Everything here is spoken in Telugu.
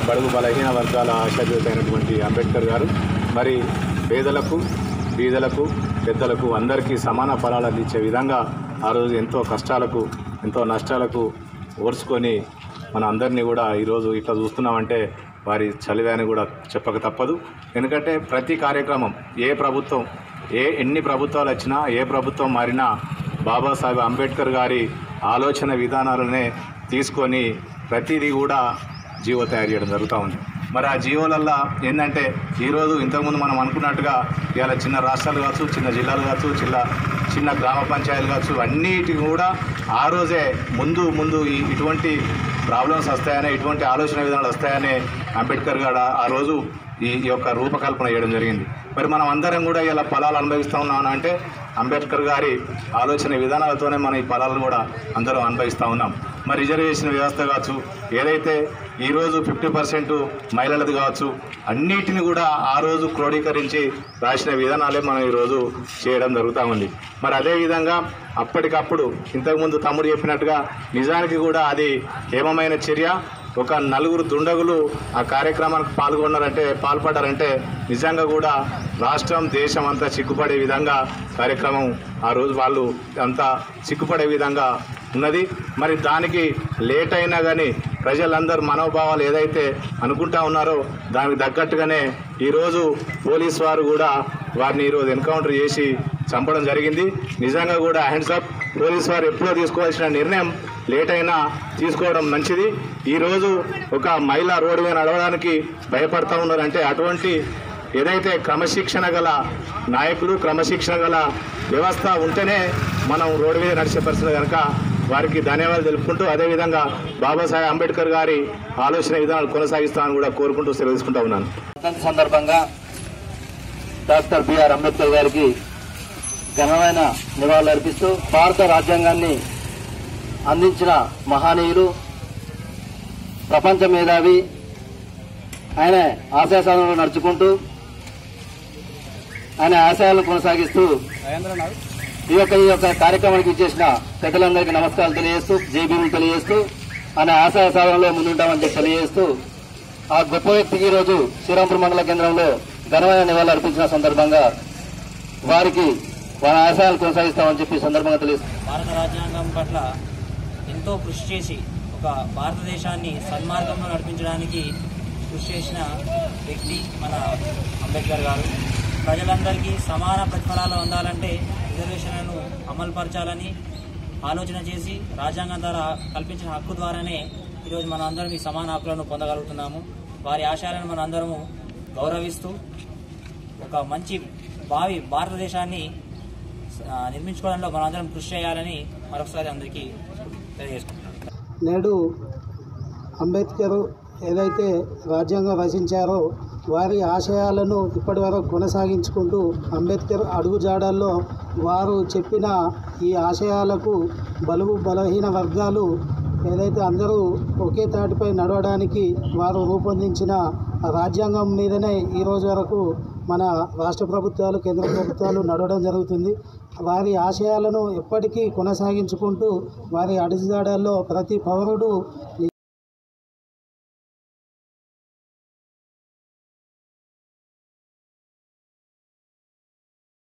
బడుగు బలహీన వర్గాల ఆశాజ్యోతి అయినటువంటి అంబేద్కర్ గారు మరి పేదలకు బీదలకు పెద్దలకు అందరికీ సమాన ఫలాలు అందించే విధంగా ఆ రోజు ఎంతో కష్టాలకు ఎంతో నష్టాలకు ఓర్చుకొని మన అందరినీ కూడా ఈరోజు ఇట్లా చూస్తున్నామంటే వారి చలివే అని కూడా చెప్పక తప్పదు ఎందుకంటే ప్రతి కార్యక్రమం ఏ ప్రభుత్వం ఏ ఎన్ని ప్రభుత్వాలు వచ్చినా ఏ ప్రభుత్వం మారినా బాబాసాహెబ్ అంబేద్కర్ గారి ఆలోచన విధానాలనే తీసుకొని ప్రతిదీ కూడా జీవో తయారు చేయడం జరుగుతూ ఉంది మరి ఆ జీవోలల్లో ఏంటంటే ఈరోజు ఇంతకుముందు మనం అనుకున్నట్టుగా ఇవాళ చిన్న రాష్ట్రాలు కావచ్చు చిన్న జిల్లాలు కావచ్చు చిన్న చిన్న గ్రామ పంచాయతీలు కావచ్చు అన్నిటికి కూడా ఆ రోజే ముందు ముందు ఈ ఇటువంటి ప్రాబ్లమ్స్ వస్తాయని ఇటువంటి ఆలోచన విధానాలు వస్తాయని అంబేద్కర్ గారు ఆ- ఆ రోజు ఈ ఈ యొక్క రూపకల్పన చేయడం జరిగింది మరి మనం అందరం కూడా ఇలా ఫలాలు అనుభవిస్తూ ఉన్నాం అంటే అంబేద్కర్ గారి ఆలోచన విధానాలతోనే మనం ఈ ఫలాలను కూడా అందరం అనుభవిస్తూ ఉన్నాం మరి రిజర్వేషన్ వ్యవస్థ కావచ్చు ఏదైతే ఈరోజు ఫిఫ్టీ పర్సెంట్ మహిళలది కావచ్చు అన్నిటిని కూడా ఆ రోజు క్రోడీకరించి రాసిన విధానాలే మనం ఈరోజు చేయడం జరుగుతూ ఉంది మరి అదేవిధంగా అప్పటికప్పుడు ఇంతకుముందు తమ్ముడు చెప్పినట్టుగా నిజానికి కూడా అది ఏమమైన చర్య ఒక నలుగురు దుండగులు ఆ కార్యక్రమానికి పాల్గొన్నారంటే పాల్పడ్డారంటే నిజంగా కూడా రాష్ట్రం దేశం అంతా చిక్కుపడే విధంగా కార్యక్రమం ఆ రోజు వాళ్ళు అంతా చిక్కుపడే విధంగా ఉన్నది మరి దానికి లేట్ అయినా కానీ ప్రజలందరూ మనోభావాలు ఏదైతే అనుకుంటా ఉన్నారో దానికి తగ్గట్టుగానే ఈరోజు పోలీస్ వారు కూడా వారిని ఈరోజు ఎన్కౌంటర్ చేసి చంపడం జరిగింది నిజంగా కూడా హ్యాండ్స్ అప్ పోలీస్ వారు ఎప్పుడో తీసుకోవాల్సిన నిర్ణయం లేట్ అయినా తీసుకోవడం మంచిది ఈరోజు ఒక మహిళ రోడ్డు మీద నడవడానికి భయపడతా ఉన్నారంటే అటువంటి ఏదైతే క్రమశిక్షణ గల నాయకులు క్రమశిక్షణ గల వ్యవస్థ ఉంటేనే మనం రోడ్డు మీద నడిచే పరిస్థితి కనుక వారికి ధన్యవాదాలు తెలుపుకుంటూ అదేవిధంగా బాబాసాహెబ్ అంబేద్కర్ గారి ఆలోచన విధానాలు కొనసాగిస్తామని కూడా కోరుకుంటూ సెలవు తీసుకుంటా ఉన్నాను వర్ధంతి సందర్భంగా డాక్టర్ బిఆర్ అంబేద్కర్ గారికి ఘనమైన నివాళులు అర్పిస్తూ భారత రాజ్యాంగాన్ని అందించిన మహనీయులు ప్రపంచ మేధావి ఆయన ఆశయ సాధనలో నడుచుకుంటూ ఆయన ఆశయాలను కొనసాగిస్తూ ఈ యొక్క ఈ యొక్క కార్యక్రమానికి ఇచ్చేసిన పెద్దలందరికీ నమస్కారాలు తెలియజేస్తూ జేబీలు తెలియజేస్తూ ఆయన ఆశయ సాధనలో ముందుంటామని చెప్పి తెలియజేస్తూ ఆ గొప్ప వ్యక్తికి ఈరోజు శ్రీరాంపూర్ మండల కేంద్రంలో ఘనమైన నివాళులు అర్పించిన సందర్భంగా వారికి వారి ఆశయాలు కొనసాగిస్తామని చెప్పి ఈ సందర్భంగా తెలియజేస్తూ భారత రాజ్యాంగం పట్ల ఎంతో కృషి చేసి ఒక భారతదేశాన్ని సన్మార్గంలో నడిపించడానికి కృషి చేసిన వ్యక్తి మన అంబేద్కర్ గారు ప్రజలందరికీ సమాన ప్రతిఫలాలు అందాలంటే రిజర్వేషన్లను అమలుపరచాలని ఆలోచన చేసి రాజ్యాంగం ద్వారా కల్పించిన హక్కు ద్వారానే ఈరోజు మనం అందరం ఈ సమాన హక్కులను పొందగలుగుతున్నాము వారి ఆశయాలను మనం అందరము గౌరవిస్తూ ఒక మంచి భావి భారతదేశాన్ని ఆ, నిర్మించుకోవడంలో మనందరం కృషి చేయాలని మరొకసారి అందరికీ తెలియజేసుకుంటున్నాను నేడు అంబేద్కర్ ఏదైతే రాజ్యాంగం రచించారో వారి ఆశయాలను ఇప్పటి వరకు కొనసాగించుకుంటూ అంబేద్కర్ అడుగుజాడల్లో వారు చెప్పిన ఈ ఆశయాలకు బలుగు బలహీన వర్గాలు ఏదైతే అందరూ ఒకే తాటిపై నడవడానికి వారు రూపొందించిన రాజ్యాంగం మీదనే ఈ రోజు వరకు మన రాష్ట్ర ప్రభుత్వాలు కేంద్ర ప్రభుత్వాలు నడవడం జరుగుతుంది వారి ఆశయాలను ఎప్పటికీ కొనసాగించుకుంటూ వారి అడుగుజాడల్లో ప్రతి పౌరుడు